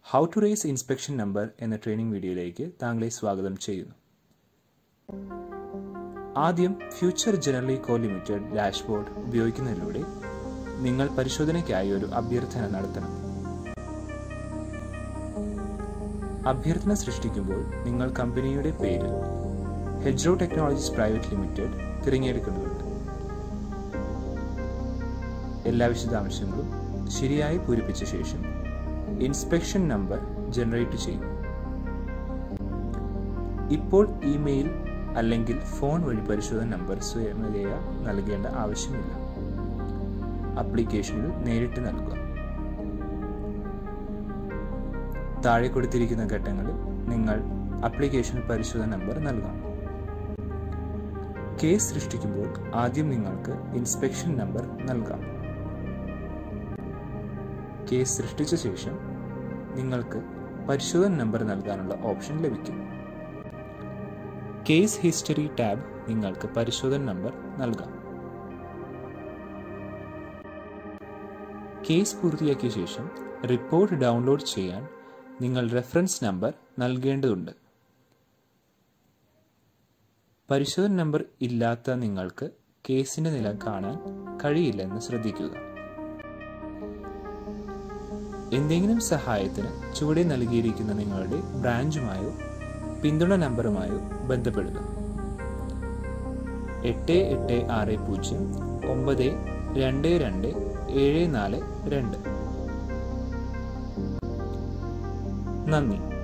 how to raise inspection number എന്ന training വീഡിയോയിലേക്ക് താങ്കളെ സ്വാഗതം ചെയ്യുന്നു ആദ്യം Future Generali co limited dashboard ഉപയോഗിക്കുന്നതിലൂടെ നിങ്ങൾ പരിശോധനയ്ക്കായി ഒരു അഭ്യർത്ഥന നടത്തണം അഭ്യർത്ഥന സൃഷ്ടിക്കുമ്പോൾ നിങ്ങൾ കമ്പനിയുടെ പേര് ഹെഡ്രോ ടെക്നോളജീസ് പ്രൈവറ്റ് ലിമിറ്റഡ് തിരഞ്ഞെടുക്കേണ്ടതുണ്ട് എല്ലാ വിശദാംശങ്ങളും ശരിയായി പൂരിപ്പിച്ച ശേഷം ഇൻസ്പെക്ഷൻ നമ്പർ ജനറേറ്റ് ചെയ്യും ഇപ്പോൾ ഇമെയിൽ അല്ലെങ്കിൽ ഫോൺ വഴി പരിശോധന നമ്പർ സ്വയമേധയ നൽകേണ്ട ആവശ്യമില്ല അപ്ലിക്കേഷനിൽ നേരിട്ട് നൽകുക താഴെ കൊടുത്തിരിക്കുന്ന ഘട്ടങ്ങളിൽ നിങ്ങൾ അപ്ലിക്കേഷൻ പരിശോധന നമ്പർ നൽകണം കേസ് സൃഷ്ടിക്കുമ്പോൾ ആദ്യം നിങ്ങൾക്ക് ഇൻസ്പെക്ഷൻ നമ്പർ നൽകാം കേസ് സൃഷ്ടിച്ച ശേഷം നിങ്ങൾക്ക് പരിശോധന നമ്പർ നൽകാനുള്ള ഓപ്ഷൻ ലഭിക്കും കേസ് ഹിസ്റ്ററി ടാബ് നിങ്ങൾക്ക് പരിശോധന നമ്പർ നൽകാം കേസ് പൂർത്തിയാക്കിയ ശേഷം റിപ്പോർട്ട് ഡൗൺലോഡ് ചെയ്യാൻ നിങ്ങൾ റെഫറൻസ് നമ്പർ നൽകേണ്ടതുണ്ട് പരിശോധന നമ്പർ ഇല്ലാത്ത നിങ്ങൾക്ക് കേസിന്റെ നില കാണാൻ കഴിയില്ലെന്ന് ശ്രദ്ധിക്കുക എന്തെങ്കിലും സഹായത്തിന് ചുവടെ നൽകിയിരിക്കുന്ന നിങ്ങളുടെ ബ്രാഞ്ചുമായോ പിന്തുണ നമ്പറുമായോ ബന്ധപ്പെടുക എട്ട് എട്ട് ആറ് പൂജ്യം ഒമ്പത് രണ്ട് രണ്ട് ഏഴ് നാല് രണ്ട് നന്ദി